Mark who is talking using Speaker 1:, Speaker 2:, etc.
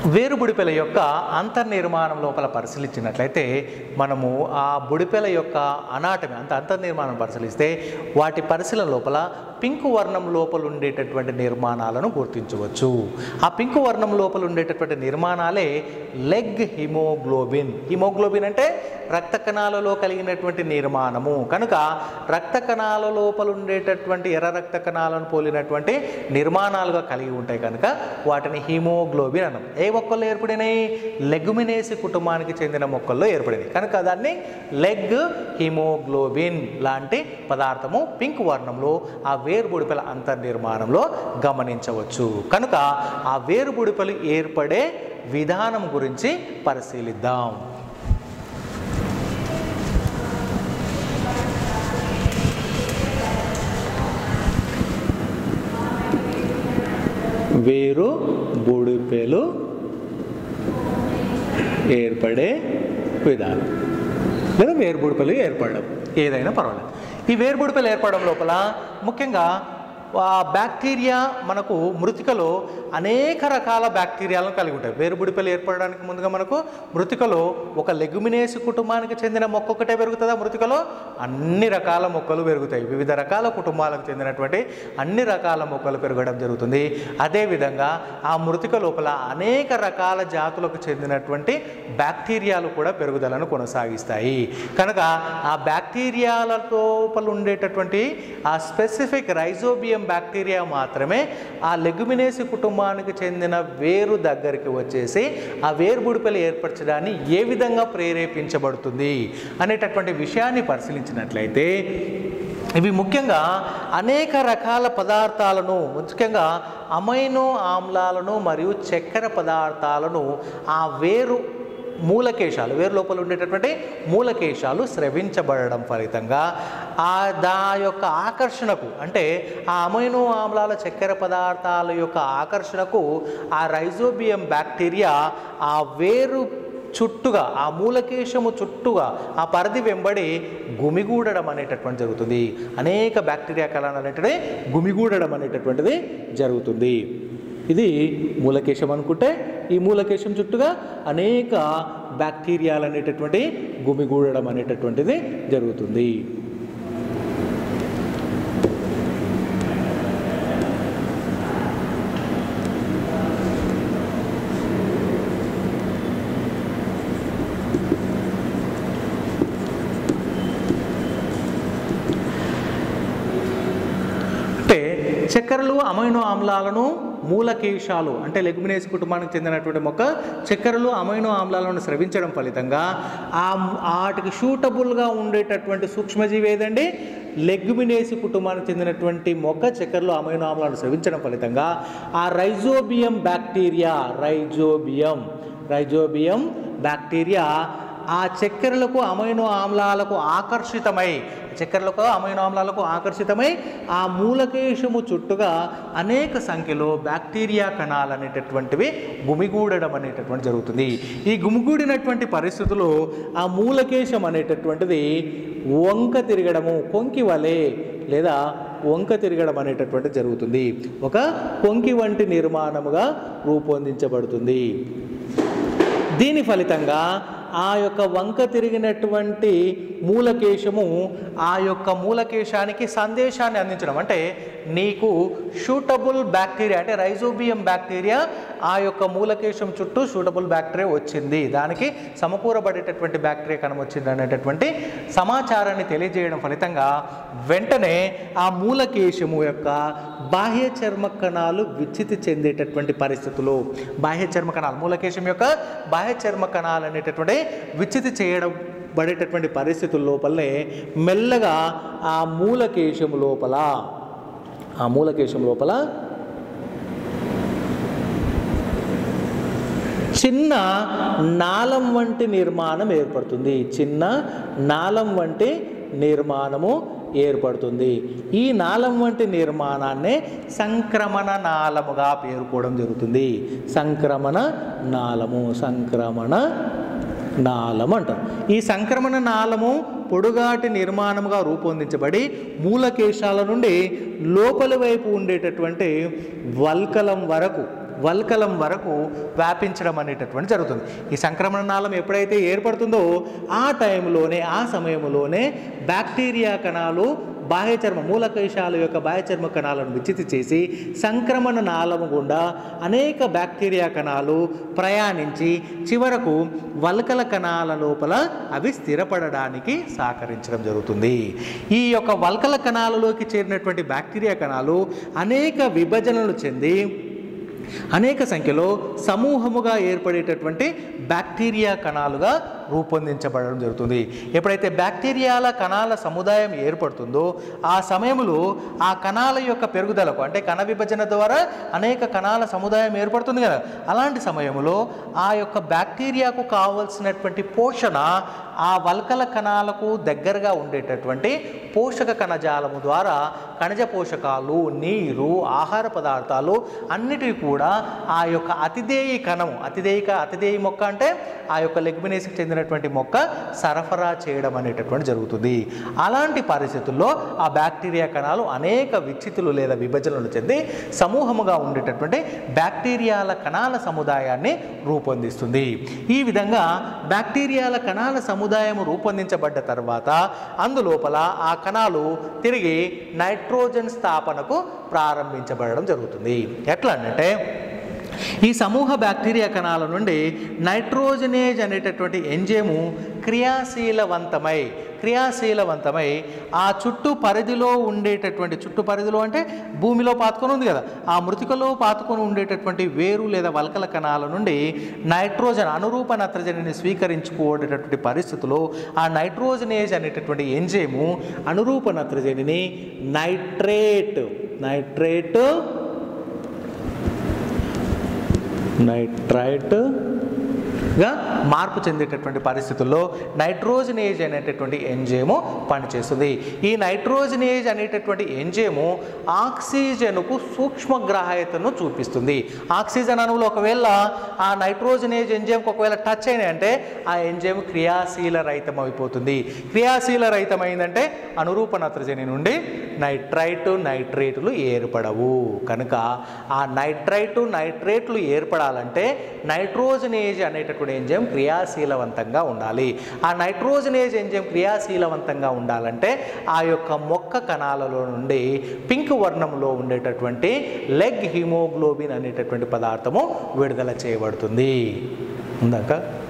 Speaker 1: వేరు బుడిపెల యొక్క అంతర్నిర్మాణం లోపల పరిశీలించినట్లయితే మనము ఆ బుడిపెల యొక్క అనాటమి అంత అంతర్నిర్మాణం పరిశీలిస్తే వాటి పరిశీలన లోపల పింకు వర్ణం లోపల ఉండేటటువంటి నిర్మాణాలను గుర్తించవచ్చు ఆ పింకు వర్ణం లోపల ఉండేటటువంటి నిర్మాణాలే లెగ్ హిమోగ్లోబిన్ హిమోగ్లోబిన్ అంటే రక్త కణాలలో కలిగినటువంటి నిర్మాణము కనుక రక్త కణాల లోపల ఉండేటటువంటి ఎర్ర రక్త కణాలను పోలినటువంటి నిర్మాణాలుగా కలిగి ఉంటాయి కనుక వాటిని హిమోగ్లోబిన్ అనం ఏ మొక్కల్లో ఏర్పడినాయి లెగ్యుమినేసి కుటుంబానికి చెందిన మొక్కల్లో ఏర్పడింది కనుక దాన్ని లెగ్ హిమోగ్లోబిన్ లాంటి పదార్థము పింక్ వర్ణంలో ఆ వేరుబుడిపల అంతర్నిర్మాణంలో గమనించవచ్చు కనుక ఆ వేరుబుడిపలు ఏర్పడే విధానం గురించి పరిశీలిద్దాం వేరు బుడిపెలు ఏర్పడే విధానం లేదా వేరుబుడిపలు ఏర్పడడం ఏదైనా పర్వాలేదు ఈ వేరుబుడిపలు ఏర్పడడం లోపల ముఖ్యంగా ఆ బ్యాక్టీరియా మనకు మృతికలో అనేక రకాల బ్యాక్టీరియాలను కలిగి ఉంటాయి వేరుబుడిపలు ఏర్పడడానికి ముందుగా మనకు మృతికలో ఒక లెగ్యుమినేసి కుటుంబానికి చెందిన మొక్క ఒకటే పెరుగుతుందా మృతికలో అన్ని రకాల మొక్కలు పెరుగుతాయి వివిధ రకాల కుటుంబాలకు చెందినటువంటి అన్ని రకాల మొక్కలు పెరగడం జరుగుతుంది అదేవిధంగా ఆ మృతిక లోపల అనేక రకాల జాతులకు చెందినటువంటి బ్యాక్టీరియాలు కూడా పెరుగుదలను కొనసాగిస్తాయి కనుక ఆ బ్యాక్టీరియాల లోపల ఉండేటటువంటి ఆ స్పెసిఫిక్ రైజోబియం బ్యాక్టీరియా మాత్రమే ఆ లెగ్యుమినేసి కుటుంబానికి చెందిన వేరు దగ్గరికి వచ్చేసి ఆ వేరు బుడిపెలు ఏర్పరచడాన్ని ఏ విధంగా ప్రేరేపించబడుతుంది అనేటటువంటి విషయాన్ని పరిశీలించినట్లయితే ఇవి ముఖ్యంగా అనేక రకాల పదార్థాలను ముఖ్యంగా అమైనో ఆమ్లాలను మరియు చక్కెర పదార్థాలను ఆ వేరు మూలకేశాలు వేరు లోపల ఉండేటటువంటి మూలకేశాలు స్రవించబడడం ఫలితంగా ఆ దా యొక్క ఆకర్షణకు అంటే ఆ అమైనో ఆమ్లాల చక్కెర పదార్థాల యొక్క ఆకర్షణకు ఆ రైజోబియం బ్యాక్టీరియా ఆ వేరు చుట్టుగా ఆ మూలకేశము చుట్టుగా ఆ పరిధి వెంబడి గుమిగూడడం అనేటటువంటి జరుగుతుంది అనేక బ్యాక్టీరియా కళాలు అనేటివి గుమిగూడడం అనేటటువంటిది జరుగుతుంది ఇది మూలకేశం అనుకుంటే ఈ మూలకేశం చుట్టుగా అనేక బ్యాక్టీరియాలు అనేటటువంటి గుమిగూడడం అనేటటువంటిది జరుగుతుంది అంటే చక్కెరలు అమైనో ఆమ్లాలను మూలకేశాలు అంటే లెగ్మినేస్ కుటుంబానికి చెందినటువంటి మొక్క చక్కెరలు అమైనో ఆమ్లాలను స్రవించడం ఫలితంగా ఆ వాటికి షూటబుల్గా ఉండేటటువంటి సూక్ష్మజీవి ఏదండి లెగ్మినేసి కుటుంబానికి చెందినటువంటి మొక్క చక్కెరలు అమైనో ఆమ్లాలను స్రవించడం ఫలితంగా ఆ rhizobium bacteria rhizobium rhizobium bacteria ఆ చక్కెరలకు అమైనో ఆమ్లాలకు ఆకర్షితమై చక్కెరలకు అమైనో ఆమ్లాలకు ఆకర్షితమై ఆ మూలకేశము చుట్టుగా అనేక సంఖ్యలో బ్యాక్టీరియా కణాలు అనేటటువంటివి గుమిగూడడం అనేటటువంటి జరుగుతుంది ఈ గుమిగూడినటువంటి పరిస్థితుల్లో ఆ మూలకేశం అనేటటువంటిది వంక తిరగడము కొంకి వలె లేదా వంక తిరగడం అనేటటువంటి జరుగుతుంది ఒక కొంకి వంటి నిర్మాణముగా రూపొందించబడుతుంది దీని ఫలితంగా ఆ యొక్క వంక తిరిగినటువంటి మూలకేశము ఆ యొక్క మూలకేశానికి సందేశాన్ని అందించడం అంటే నీకు షూటబుల్ బ్యాక్టీరియా అంటే రైజోబియం బ్యాక్టీరియా ఆ యొక్క మూలకేశం చుట్టూ షూటబుల్ బ్యాక్టీరియా వచ్చింది దానికి సమకూరబడేటటువంటి బ్యాక్టీరియా కణం వచ్చింది అనేటటువంటి సమాచారాన్ని తెలియజేయడం ఫలితంగా వెంటనే ఆ మూలకేశము యొక్క బాహ్య చర్మ కణాలు విచ్చితి చెందేటటువంటి పరిస్థితులు బాహ్య చర్మ కణాలు మూలకేశం యొక్క బాహ్య చర్మ కణాలు అనేటటువంటి విచ్చితి చేయడం పడేటటువంటి పరిస్థితుల లోపలనే మెల్లగా ఆ మూలకేశము లోపల ఆ మూలకేశం లోపల చిన్న నాళం వంటి నిర్మాణం ఏర్పడుతుంది చిన్న నాళం వంటి నిర్మాణము ఏర్పడుతుంది ఈ నాళం వంటి నిర్మాణాన్నే సంక్రమణ నాళముగా పేర్కోవడం జరుగుతుంది సంక్రమణ నాళము సంక్రమణ నాళం అంటారు ఈ సంక్రమణ నాళము పొడుగాటి నిర్మాణముగా రూపొందించబడి మూలకేశాల నుండి లోపలి వైపు ఉండేటటువంటి వల్కలం వరకు వల్కలం వరకు వ్యాపించడం అనేటటువంటి జరుగుతుంది ఈ సంక్రమణ నాళం ఎప్పుడైతే ఏర్పడుతుందో ఆ టైంలోనే ఆ సమయంలోనే బ్యాక్టీరియా కణాలు బాహ్య చర్మ మూలకేశాల యొక్క బాహ్య చర్మ కణాలను విచ్చితి చేసి సంక్రమణ నాళము గుండా అనేక బ్యాక్టీరియా కణాలు ప్రయాణించి చివరకు వల్కల కణాల లోపల అవి స్థిరపడడానికి సహకరించడం జరుగుతుంది ఈ యొక్క వల్కల కణాలలోకి చేరినటువంటి బ్యాక్టీరియా కణాలు అనేక విభజనలు చెంది అనేక సంఖ్యలో సమూహముగా ఏర్పడేటటువంటి బ్యాక్టీరియా కణాలుగా రూపొందించబడడం జరుగుతుంది ఎప్పుడైతే బ్యాక్టీరియాల కణాల సముదాయం ఏర్పడుతుందో ఆ సమయంలో ఆ కణాల యొక్క పెరుగుదలకు అంటే కణ విభజన ద్వారా అనేక కణాల సముదాయం ఏర్పడుతుంది కదా అలాంటి సమయంలో ఆ యొక్క బ్యాక్టీరియాకు కావలసినటువంటి పోషణ ఆ వల్కల కణాలకు దగ్గరగా ఉండేటటువంటి పోషక కణజాలము ద్వారా ఖనిజ పోషకాలు నీరు ఆహార పదార్థాలు అన్నిటివి కూడా ఆ యొక్క అతిదేయి కణము అతిదేయిక అతిదేయి మొక్క అంటే ఆ యొక్క లెగ్మినేసికి చెందినటువంటి మొక్క సరఫరా చేయడం అనేటటువంటి జరుగుతుంది అలాంటి పరిస్థితుల్లో ఆ బ్యాక్టీరియా కణాలు అనేక విచ్చితులు లేదా విభజనలు చెంది సమూహముగా ఉండేటటువంటి బ్యాక్టీరియాల కణాల సముదాయాన్ని రూపొందిస్తుంది ఈ విధంగా బ్యాక్టీరియాల కణాల సముదాయం రూపొందించబడ్డ తర్వాత అందులోపల ఆ కణాలు తిరిగి నైట్రోజన్ స్థాపనకు ప్రారంభించబడడం జరుగుతుంది ఎట్లా అంటే ఈ సమూహ బ్యాక్టీరియా కణాల నుండి నైట్రోజనేజ్ అనేటటువంటి ఎంజేము క్రియాశీలవంతమై క్రియాశీలవంతమై ఆ చుట్టూ పరిధిలో ఉండేటటువంటి చుట్టూ పరిధిలో అంటే భూమిలో పాతుకొని ఉంది కదా ఆ మృతికలో పాతుకొని ఉండేటటువంటి వేరు లేదా వల్కల కణాల నుండి నైట్రోజన్ అనురూప నత్రజనిని స్వీకరించుకోవడేటటువంటి పరిస్థితిలో ఆ నైట్రోజనేజ్ అనేటటువంటి ఎంజేము అనురూప నత్రజనిని నైట్రేట్ నైట్రేట్ నైట్రైట్ గా మార్పు చెందేటటువంటి పరిస్థితుల్లో నైట్రోజనేజ్ అనేటటువంటి ఎంజేము పనిచేస్తుంది ఈ నైట్రోజనేజ్ అనేటటువంటి ఎంజేము ఆక్సిజన్కు సూక్ష్మగ్రాహ్యతను చూపిస్తుంది ఆక్సిజన్ అణువులు ఒకవేళ ఆ నైట్రోజనేజ్ ఎంజేమ్కి ఒకవేళ టచ్ అయినాయంటే ఆ ఎంజేమ్ క్రియాశీల రహితం అయిపోతుంది క్రియాశీల రహితమైందంటే అనురూప నత్రజని నుండి నైట్రైట్ నైట్రేట్లు ఏర్పడవు కనుక ఆ నైట్రైట్ నైట్రేట్లు ఏర్పడాలంటే నైట్రోజనేజ్ అనేటటువంటి ఎంజైమ్ క్రియాశీలవంతంగా ఉండాలి ఆ నైట్రోజనేజ్ ఎంజైమ్ క్రియాశీలవంతంగా ఉండాలంటే ఆ యొక్క మొక్క కణాలలో నుండి పింక్ వర్ణంలో ఉండేటటువంటి లెగ్ హిమోగ్లోబిన్ అనేటటువంటి పదార్థము విడుదల చేయబడుతుంది ఉందాక